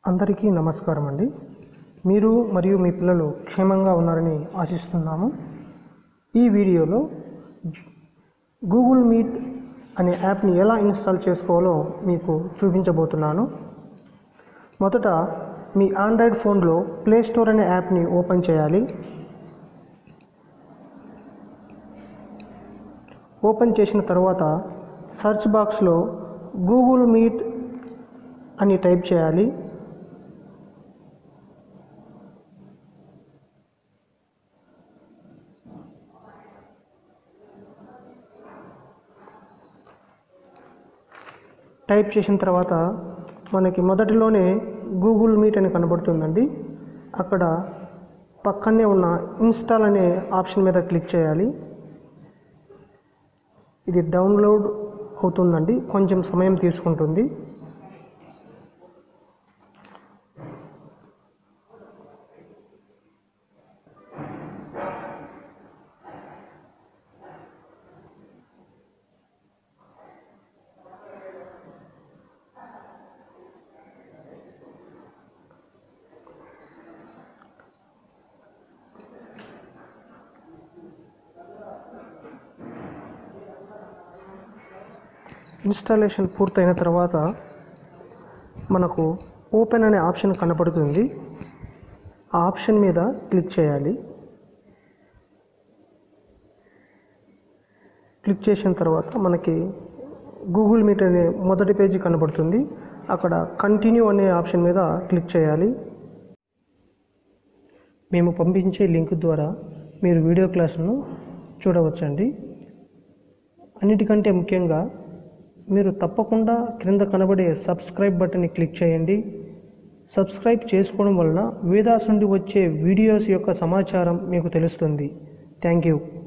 అందరికీ నమస్కారం అండి మీరు మరియు మీ పిల్లలు క్షేమంగా ఉన్నారని ఆశిస్తున్నాము ఈ వీడియోలో గూగుల్ మీట్ అనే యాప్ని ఎలా ఇన్స్టాల్ చేసుకోవాలో మీకు చూపించబోతున్నాను మొదట మీ ఆండ్రాయిడ్ ఫోన్లో ప్లే స్టోర్ అనే యాప్ని ఓపెన్ చేయాలి ఓపెన్ చేసిన తర్వాత సెర్చ్ బాక్స్లో గూగుల్ మీట్ అని టైప్ చేయాలి టైప్ చేసిన తర్వాత మనకి మొదటిలోనే గూగుల్ మీట్ అని కనబడుతుందండి అక్కడ పక్కనే ఉన్న ఇన్స్టాల్ అనే ఆప్షన్ మీద క్లిక్ చేయాలి ఇది డౌన్లోడ్ అవుతుందండి కొంచెం సమయం తీసుకుంటుంది ఇన్స్టాలేషన్ పూర్తయిన తర్వాత మనకు ఓపెన్ అనే ఆప్షన్ కనపడుతుంది ఆ ఆప్షన్ మీద క్లిక్ చేయాలి క్లిక్ చేసిన తర్వాత మనకి గూగుల్ మీట్ అనే మొదటి పేజీ కనబడుతుంది అక్కడ కంటిన్యూ అనే ఆప్షన్ మీద క్లిక్ చేయాలి మేము పంపించే లింక్ ద్వారా మీరు వీడియో క్లాసులను చూడవచ్చండి అన్నిటికంటే ముఖ్యంగా మీరు తప్పకుండా క్రింద కనబడే సబ్స్క్రైబ్ బటన్ని క్లిక్ చేయండి సబ్స్క్రైబ్ చేసుకోవడం వలన వేదాస్ నుండి వచ్చే వీడియోస్ యొక్క సమాచారం మీకు తెలుస్తుంది థ్యాంక్ యూ